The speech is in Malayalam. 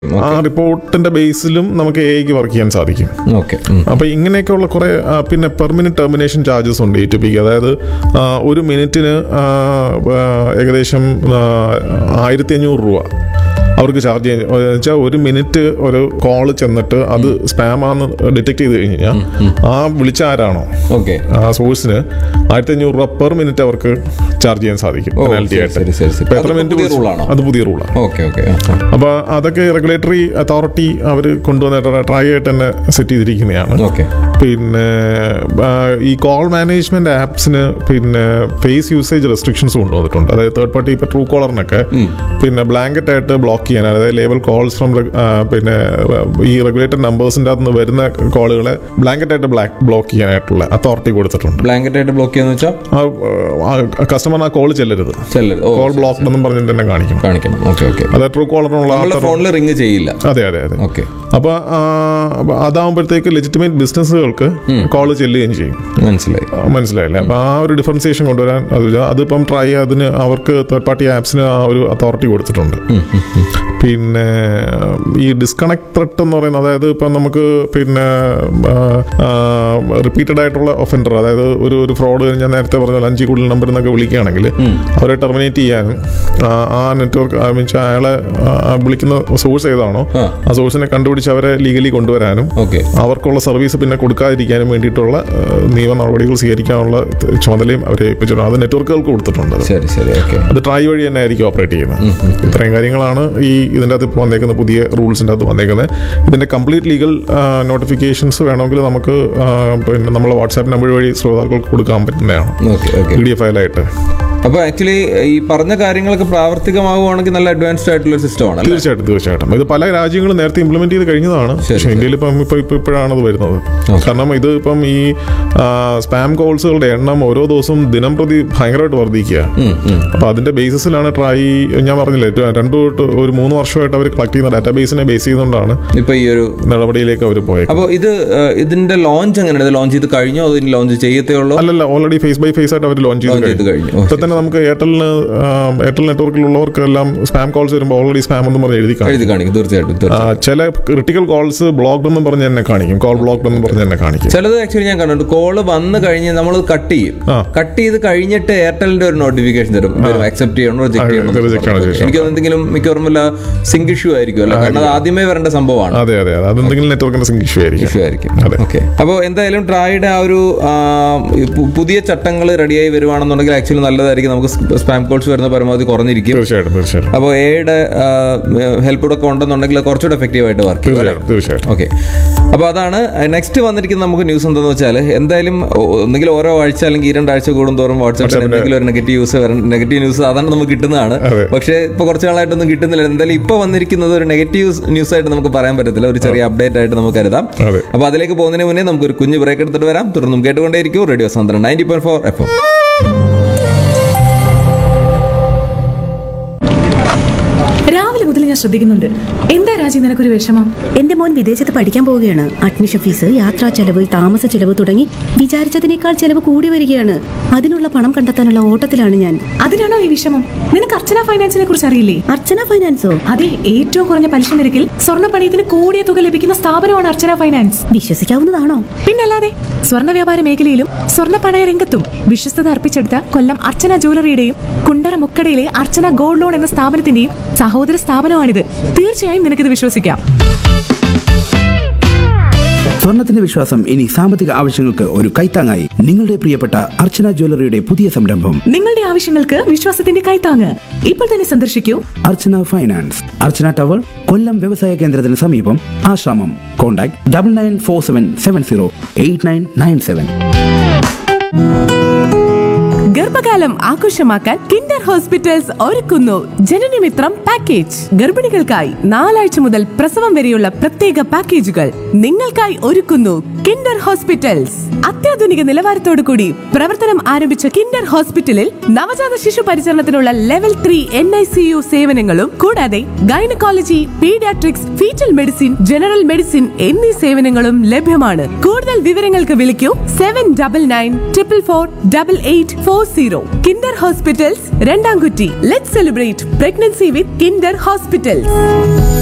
ആ റിപ്പോർട്ടിന്റെ ബേസിലും നമുക്ക് എ ഐക്ക് വർക്ക് ചെയ്യാൻ സാധിക്കും ഓക്കെ അപ്പൊ ഇങ്ങനെയൊക്കെയുള്ള കുറെ ആ, പിന്നെ പെർ മിനിറ്റ് ടെർമിനേഷൻ ചാർജസ് ഉണ്ട് എ ടു പിക്ക് അതായത് ആ, ഒരു മിനിറ്റിന് ആ, ആ, ഏകദേശം ആയിരത്തി അഞ്ഞൂറ് രൂപ അവർക്ക് ചാർജ് ചെയ്യാൻ വെച്ചാൽ ഒരു മിനിറ്റ് ഒരു കോള് ചെന്നിട്ട് അത് സ്പാം ആണെന്ന് ഡിറ്റക്ട് ചെയ്ത് കഴിഞ്ഞാൽ ആ വിളിച്ച ആരാണോ ഓക്കെ ആ സോഴ്സിന് ആയിരത്തി അഞ്ഞൂറ് രൂപ പെർ മിനിറ്റ് അവർക്ക് ചാർജ് ചെയ്യാൻ സാധിക്കും ഓ, പെനാൽറ്റി ശരി, ആയിട്ട് ശരി, ശരി, ശരി. ഇപ്പൊ എത്ര അത് മിനിറ്റ് പുതിയ വിളിച്ചു- rule ആണോ? അത് പുതിയ റൂളാണ് ഓക്കെ ഓക്കെ അപ്പൊ അതൊക്കെ റെഗുലേറ്ററി അതോറിറ്റി അവർ കൊണ്ടുവന്നിട്ട് ട്രൈ ആയിട്ട് തന്നെ സെറ്റ് ചെയ്തിരിക്കുന്നതാണ് ഓക്കെ പിന്നെ ആ, ഈ കോൾ മാനേജ്മെന്റ് ആപ്സിന് പിന്നെ ഫേസ് യൂസേജ് റെസ്ട്രിക്ഷൻസ് കൊണ്ടുവന്നിട്ടുണ്ട് അതായത് തേർഡ് പാർട്ടി ഇപ്പൊ ട്രൂ കോളറിനൊക്കെ പിന്നെ ബ്ലാങ്കറ്റ് ആയിട്ട് ബ്ലോക്ക് ചെയ്യാൻ അതായത് ലേബൽ കോൾസ് ഫ്രം പിന്നെ ഈ റെഗുലേറ്റഡ് നമ്പേഴ്സിന്റെ അകത്ത് നിന്ന് വരുന്ന കോളുകളെ ബ്ലാങ്കറ്റ് ആയിട്ട് ബ്ലാക്ക് ബ്ലോക്ക് ചെയ്യാനായിട്ടുള്ള അതോറിറ്റി കൊടുത്തിട്ടുണ്ട് ബ്ലാങ്കറ്റ് ആയിട്ട് ബ്ലോക്ക് ചെയ്യാന്ന് വെച്ചാൽ കസ്റ്റമർ ആ കോൾ ചെല്ലരുത് ചെല്ലരുത് ഓ കോൾ ബ്ലോക്ക് എന്നും പറഞ്ഞിട്ട് തന്നെ കാണിക്കണം കാണിക്കണം ഓക്കെ ഓക്കെ അത് ട്രൂ കോളറിനുള്ള നമ്മളെ ഫോണിൽ റിങ് ചെയ്യില്ല അതെ അതെ അതെ ഓക്കെ അപ്പൊ ആ, അപ്പൊ അതാവുമ്പോഴത്തേക്ക് ലെജിറ്റിമേറ്റ് ബിസിനസ്സുകൾക്ക് കോൾ ചെല്ലുകയും ചെയ്യും മനസ്സിലായി ആ, മനസ്സിലായില്ലേ അപ്പൊ ആ ഒരു ഡിഫറൻസിയേഷൻ കൊണ്ടുവരാൻ അത് അതിപ്പം ട്രൈ അതിന് അവർക്ക് തേർഡ് പാർട്ടി ആപ്സിന് ആ ഒരു അതോറിറ്റി കൊടുത്തിട്ടുണ്ട് പിന്നെ ഈ ഡിസ്കണക്ട് ത്രെട്ട് എന്ന് പറയുന്നത് അതായത് ഇപ്പം നമുക്ക് പിന്നെ റിപ്പീറ്റഡ് ആയിട്ടുള്ള ഒഫൻഡർ അതായത് ഒരു ഒരു ഫ്രോഡ് ഞാൻ നേരത്തെ പറഞ്ഞ അഞ്ചിൽ കൂടുതൽ നമ്പർ എന്നൊക്കെ വിളിക്കുകയാണെങ്കിൽ അവരെ ടെർമിനേറ്റ് ചെയ്യാനും ആ, ആ നെറ്റ്വർക്ക് മീൻസ് അയാളെ ആ, ആ വിളിക്കുന്ന സോഴ്സ് ഏതാണോ ആ. ആ സോഴ്സിനെ കണ്ടുപിടിച്ച് അവരെ ലീഗലി കൊണ്ടുവരാനും ഓക്കെ അവർക്കുള്ള സർവീസ് പിന്നെ കൊടുക്കാതിരിക്കാനും വേണ്ടിയിട്ടുള്ള ഏഹ്, നിയമ നടപടികൾ സ്വീകരിക്കാനുള്ള ചുമതലയും അവരെ ഏൽപ്പിച്ചിട്ടുണ്ട് അത് നെറ്റ്വർക്കുകൾക്ക് കൊടുത്തിട്ടുണ്ട് അത്. ശരി ശരി ഓക്കെ അത് ട്രൈ വഴി തന്നെ ആയിരിക്കും ഓപ്പറേറ്റ് ചെയ്യുന്നത് ഇത്രയും കാര്യങ്ങളാണ് ഈ ഇതിൻ്റെ അകത്ത് ഇപ്പോൾ വന്നേക്കുന്ന പുതിയ റൂൾസിൻ്റെ അകത്ത് വന്നേക്കുന്നത് ഇതിൻ്റെ കംപ്ലീറ്റ് ലീഗൽ നോട്ടിഫിക്കേഷൻസ് വേണമെങ്കിൽ നമുക്ക് ആ, പിന്നെ നമ്മളെ വാട്സാപ്പ് നമ്പർ വഴി ശ്രോതാക്കൾക്ക് കൊടുക്കാൻ പറ്റുന്നതാണ് okay okay P D F ഫയലായിട്ട് അപ്പൊ ആക്ച്വലി ഈ പറഞ്ഞ കാര്യങ്ങളൊക്കെ പ്രാവർത്തികമാവുകയാണെങ്കിൽ നല്ല അഡ്വാൻസ്ഡ് ആയിട്ടുള്ള ഒരു സിസ്റ്റം ആണ് അല്ലേ തീർച്ചയായിട്ടും തീർച്ചയായിട്ടും ഇത് പല രാജ്യങ്ങളും നേരത്തെ ഇംപ്ലിമെന്റ് ചെയ്ത് കഴിഞ്ഞതാണ് പക്ഷേ ഇന്ത്യയിൽ ഇപ്പം ഇപ്പം ഇപ്പം ഇപ്പോഴാണ് അത് വരുന്നത് കാരണം ഇത് ഇപ്പം ഈ സ്പാം കോൾസുകളുടെ എണ്ണം ഓരോ ദിവസവും ദിനം പ്രതി ഭയങ്കരമായിട്ട് വർദ്ധിക്കുക ഉം, ഉം. അപ്പൊ അതിന്റെ ബേസിസിലാണ് ട്രൈ ഞാൻ പറഞ്ഞില്ലേ ഏറ്റവും രണ്ടു തൊട്ട് ഒരു മൂന്ന് വർഷമായിട്ട് അവർ കളക്ട് ചെയ്യുന്ന ഡാറ്റാബേസിനെ ബേസ് ചെയ്തുകൊണ്ടാണ് ഇപ്പൊ ഈ ഒരു നടപടിയിലേക്ക് അവർ പോയത് അപ്പോൾ ഇത് ഏഹ്, ഇതിന്റെ ലോഞ്ച് എങ്ങനെയാണ് ഇത് ലോഞ്ച് ചെയ്ത് കഴിഞ്ഞോ അതോ ഇനി ലോഞ്ച് ചെയ്യത്തേ ഉള്ളൂ അല്ലല്ല ഓൾറെഡി ഫേസ് ബൈ ഫേസ് ആയിട്ട് അവർ ലോഞ്ച് ലോഞ്ച് ചെയ്ത് ചെയ്ത് കഴിഞ്ഞു കഴിഞ്ഞു ഓ, ഇപ്പൊ തന്നെ നമുക്ക് എയർടെലിന് എയർടെൽ നെറ്റ്വർക്കിലുള്ളവർക്കെല്ലാം സ്പാം കോൾസ് വരുമ്പോൾ ഓൾറെഡി സ്പാം എന്ന് പറഞ്ഞ് എഴുതി കാണിക്കും എഴുതി കാണിക്കും തീർച്ചയായിട്ടും ആ, തീർച്ചയായിട്ടും ചില ക്രിട്ടിക്കൽ കോൾസ് ബ്ലോക്ക്ഡ് എന്നും പറഞ്ഞ് തന്നെ കാണിക്കും കോൾ ബ്ലോക്ക്ഡ് എന്ന് പറഞ്ഞ് തന്നെ കാണിക്കും ചിലത് ആക്ച്വലി ഞാൻ കണ്ടിട്ടുണ്ട് കോള് വന്ന് കഴിഞ്ഞ് നമ്മൾ കട്ട് ചെയ്യും ആ. കട്ട് ചെയ്ത് കഴിഞ്ഞിട്ട് എയർടെലിന്റെ ഒരു നോട്ടിഫിക്കേഷൻ തരും അക്സെപ്റ്റ് ചെയ്യണോ റിജക്ട് ചെയ്യണോ reject ചെയ്യണോ, reject ചെയ്യണോ. എനിക്ക് എന്തെങ്കിലും മിക്കവാറും വല്ല സിങ്ക് ഇഷ്യൂ ആയിരിക്കും അല്ലേ കാരണം അത് ആദ്യമേ വരേണ്ട സംഭവമാണ് അതെ അതെ അതെ അതെന്തെങ്കിലും നെറ്റ്വർക്കിന്റെ സിംഗ് ഇഷ്യൂ ആയിരിക്കും ഇഷ്യൂ ആയിരിക്കും അതെ. ഓക്കെ അപ്പോൾ എന്തായാലും ട്രായുടെ ആ ഒരു ആ, ഈ പു- പുതിയ ചട്ടങ്ങൾ റെഡിയായി വരുവാണെന്നുണ്ടെങ്കിൽ ആക്ച്വലി നല്ലതായിരിക്കും നമുക്ക് സ്പാം കോൾസ് വരുന്ന പരമാവധി കുറഞ്ഞിരിക്കും തീർച്ചയായിട്ടും തീർച്ചയായിട്ടും അപ്പോൾ എയുടെ ഹെൽപ്പ് കൂടെ ഒക്കെ ഉണ്ടെന്നുണ്ടെങ്കിൽ അത് കുറച്ചുകൂടെ എഫക്റ്റീവ് ആയിട്ട് വർക്ക് ചെയ്യും അല്ലേ? തീർച്ചയായിട്ടും തീർച്ചയായിട്ടും ഓക്കെ അപ്പോൾ അതാണ് നെക്സ്റ്റ് വന്നിരിക്കുന്ന നമുക്ക് ന്യൂസ് എന്താണെന്ന് വെച്ചാൽ എന്തായാലും ഒ- ഒന്നുകിൽ ഓരോ ആഴ്ച അല്ലെങ്കിൽ ഈ രണ്ടാഴ്ച കൂടുന്തോറും വാട്സാപ്പിൽ എന്തെങ്കിലും ഒരു നെഗറ്റീവ് ന്യൂസ് നെഗറ്റീവ് ന്യൂസ് അതാണ് നമുക്ക് കിട്ടുന്നതാണ് അതെ. പക്ഷേ ഇപ്പോൾ കുറച്ച് നാളായിട്ടൊന്നും കിട്ടുന്നില്ല എന്തായാലും ഇപ്പോൾ വന്നിരിക്കുന്നത് ഒരു നെഗറ്റീവ് ന്യൂസ് ആയിട്ട് നമുക്ക് പറയാൻ പറ്റത്തില്ല ഒരു ചെറിയ അപ്ഡേറ്റ് ആയിട്ട് നമുക്ക് കരുതാം അതെ. അപ്പോൾ അതിലേക്ക് പോകുന്നതിന് മുന്നേ നമുക്ക് ഒരു കുഞ്ഞു ബ്രേക്ക് എടുത്തിട്ട് വരാം തുടർന്നും കേട്ടുകൊണ്ടേയിരിക്കും radio Sandran ninety point four F M രാവിലെ മുതൽ ഞാൻ ശ്രദ്ധിക്കുന്നുണ്ട് എന്താ രാജി നിനക്കൊരു വിഷമം എന്റെ മോൻ വിദേശത്ത് പഠിക്കാൻ പോവുകയാണ് അഡ്മിഷൻ ഫീസ് യാത്രാ ചെലവ് താമസ ചെലവ് തുടങ്ങി വിചാരിച്ചതിനേക്കാൾ ചെലവ് കൂടി വരികയാണ് അതിനുള്ള പണം കണ്ടെത്താനുള്ള ഓട്ടത്തിലാണ് ഞാൻ അതിനാണോ ഈ വിഷമം നിനക്ക് അർച്ചന ഫൈനാൻസിനെ കുറിച്ച് അറിയില്ലേ അർച്ചന ഫൈനാൻസോ അതെ ഏറ്റവും കുറഞ്ഞ പലിശ നിരക്കിൽ സ്വർണ്ണ പണയത്തിന് കൂടിയ തുക ലഭിക്കുന്ന സ്ഥാപനമാണ് അർച്ചന ഫൈനാൻസ് വിശ്വസിക്കാവുന്നതാണോ പിന്നല്ലാതെ സ്വർണ്ണ വ്യാപാര മേഖലയിലും സ്വർണ്ണ പണയ രംഗത്തും വിശ്വസ്തത അർപ്പിച്ചെടുത്ത കൊല്ലം അർച്ചന ജ്വല്ലറിയുടെയും കുണ്ടറ മുക്കടയിലെ അർച്ചന ഗോൾഡ് ലോൺ എന്ന സ്ഥാപനത്തിന്റെയും സഹോദര സ്ഥാപനമാണിത് തീർച്ചയായും നിനക്കിത് വിശ്വസിക്കാം സ്വർണത്തിന്റെ വിശ്വാസം ഇനി സാമ്പത്തിക ആവശ്യങ്ങൾക്ക് ഒരു കൈത്താങ്ങായി നിങ്ങളുടെ പ്രിയപ്പെട്ട അർച്ചന ജ്വല്ലറിയുടെ പുതിയ സംരംഭം നിങ്ങളുടെ ആവശ്യങ്ങൾക്ക് വിശ്വാസത്തിന്റെ കൈത്താങ്ങ് ഇപ്പോൾ തന്നെ സന്ദർശിക്കൂ അർച്ചന ഫൈനാൻസ് അർച്ചന ടവർ കൊല്ലം വ്യവസായ കേന്ദ്രത്തിന് സമീപം Ashramam contact double nine four seven seven zero eight nine nine seven ഗർഭകാലം ആഘോഷമാക്കാൻ കിൻഡർ ഹോസ്പിറ്റൽസ് ഒരുക്കുന്നു ജനനമിത്രം പാക്കേജ് ഗർഭിണികൾക്കായി നാലാഴ്ച മുതൽ പ്രസവം വരെയുള്ള പ്രത്യേക പാക്കേജുകൾ നിങ്ങൾക്കായി ഒരുക്കുന്നു കിൻഡർ ഹോസ്പിറ്റൽസ് അത്യാധുനിക നിലവാരത്തോടു കൂടി പ്രവർത്തനം ആരംഭിച്ച കിൻഡർ ഹോസ്പിറ്റലിൽ നവജാത ശിശു പരിചരണത്തിനുള്ള level three N I C U സേവനങ്ങളും കൂടാതെ gynaecology paediatrics foetal medicine general medicine എന്നീ സേവനങ്ങളും ലഭ്യമാണ് കൂടുതൽ വിവരങ്ങൾക്ക് വിളിക്കൂ seven double nine triple four double eight four zero Kinder hospitals Randamkutty let celebrate pregnancy with Kinder hospitals